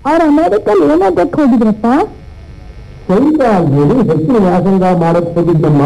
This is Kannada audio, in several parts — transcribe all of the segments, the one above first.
ಅವ್ರ ಅಮೆರಿಕಲ್ಲಿ ಏನಾಗಕ್ಕೆ ಹೋಗಿದ್ರಪ್ಪ ಸೈನಿಕ ಆಗಬೇಡಿ ಹೆಚ್ಚಿನ ವ್ಯಾಸಂಗ ಮಾಡಕ್ ಹೋಗಿದ್ದಮ್ಮ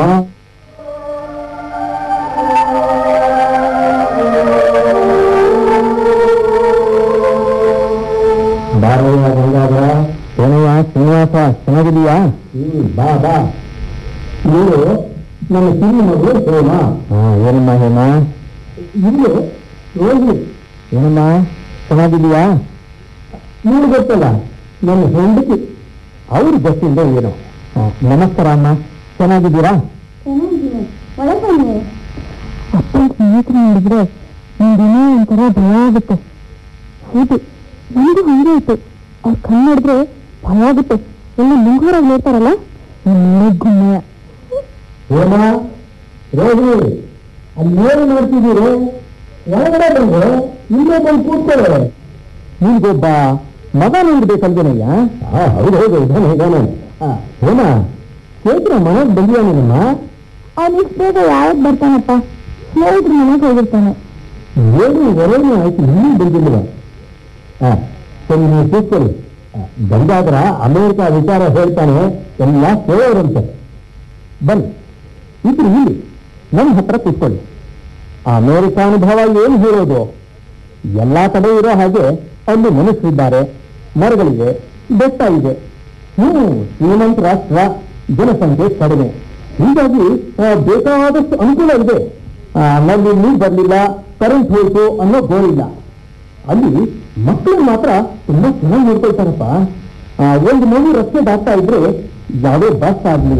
ಬಾರಯ್ಯ ಗಂಗಾಧರ ಏನಯ್ಯ ಶ್ರೀನಿವಾಸ ಚೆನ್ನಾಗಿದೀಯಾ ಹ್ಮ್ ಬಾ ಬಾ ಇವಳು ನನ್ನ ಸಿರಿ ಮಗಳು ಹೇಮ ಏನಮ್ಮ ಹೇಮ ಇಲ್ಲಿ ರೋಹಿಣಿ ಏನಮ್ಮ ಚೆನ್ನಾಗಿದೀಯಾ ನೀನು ಗೊತ್ತಲ್ಲ ನನ್ನ ಹೆಂಡತಿ ಅವ್ರ ಗೊತ್ತಿಲ್ಲ ಏನು ನಮಸ್ಕಾರ ಅಮ್ಮ ಚೆನ್ನಾಗಿದ್ದೀರಾ ಚೆನ್ನಾಗಿದ್ದೀನಿ ಒಳಗೆ ಬನ್ನಿ ಅಪ್ಪನ ಸ್ನೇಹಿತರು ನೋಡಿದ್ರೆ ಒಂದಿನ ಒಂಥರ ಭಯ ಆಗುತ್ತೆ ಹೌದು ನಂದು ಹಂಗೆ ಇತ್ತು ಅವ್ರ ಕಣ್ಣು ನೋಡಿದ್ರೆ ಭಯ ಆಗುತ್ತೆ ಎಲ್ಲ ಮುಂಗಾರಾಗಿ ನೋಡ್ತಾರಲ್ಲ ಗುಮ್ಮಯ ಹೇಮ ರೋಹಿಣಿ ಅಲ್ಲೇನು ನೋಡ್ತಿದ್ದೀರಿ ಒಳಗಡೆ ಬಂದ್ರೆ ಇಲ್ಲೇ ಬಂದು ಕೂತ್ಕೊಳ್ಳೆ ನಿಮ್ಗೊಬ್ಬ ಮಗ ನೋಡ್ಬೇಕಲ್ವೇನಯ್ಯ ಹೌದು ಹೌದು ಇದಾನೆ ಇದಾನೆ ಹೇಮ ಚೇತ್ರ ಮನೆಗೆ ಬಂದಿಯಾನೇನಮ್ಮ ಅವ್ನು ಇಷ್ಟು ಬೇಗ ಯಾವಾಗ ಬರ್ತಾನಪ್ಪ ಸ್ನೇಹಿತರ ಮನೆಗೆ ಹೋಗಿರ್ತಾನೆ ಏನು ಹೊರೇನು ಆಯ್ತು ಇನ್ನೂ ಬಂದಿಲ್ವ ಹಾ ಸರಿ ನೀವು ಕೂತ್ಕೊಳ್ಳಿ ಆ, ಗಂಗಾಧರ ಅಮೆರಿಕ ವಿಚಾರ ಹೇಳ್ತಾನೆ ಎಲ್ಲ ಕೇಳೋರಂತೆ ಬನ್ನಿ ಇದ್ರು ಇಲ್ಲಿ ನಮ್ಮ ಹತ್ರ ಕೂತ್ಕೊಳ್ಳಿ ಆ ಅಮೆರಿಕ ಅನುಭವ ಏನು ಹೇಳೋದು ಎಲ್ಲಾ ಕಡೆ ಇರೋ ಹಾಗೆ ಅಲ್ಲಿ ಮನುಷ್ಯರಿದ್ದಾರೆ ಮರಗಳಿವೆ ಬೆಟ್ಟ ಇದೆ ಹ್ಮ್ ಶ್ರೀಮಂತ ರಾಷ್ಟ್ರ ಜನಸಂಖ್ಯೆ ಕಡಿಮೆ ಹೀಗಾಗಿ ಆ, ಬೇಕಾದಷ್ಟು ಅನುಕೂಲ ಇದೆ ಆ, ನಲ್ಲಿ ನೀರು ಬರಲಿಲ್ಲ ಕರೆಂಟ್ ಹೋಯ್ತು ಅನ್ನೋ ಗೋಳಿಲ್ಲ ಅಲ್ಲಿ ಮಕ್ಕಳು ಮಾತ್ರ ತುಂಬಾ ಚೆನ್ನಾಗಿ ನೋಡ್ಕೊಳ್ತಾರಪ್ಪ ಆ, ಒಂದು ಮಗು ರಸ್ತೆ ದಾಟ್ತಾ ಇದ್ರೆ ಯಾವುದೇ ಬಸ್ ಆಗ್ಲಿ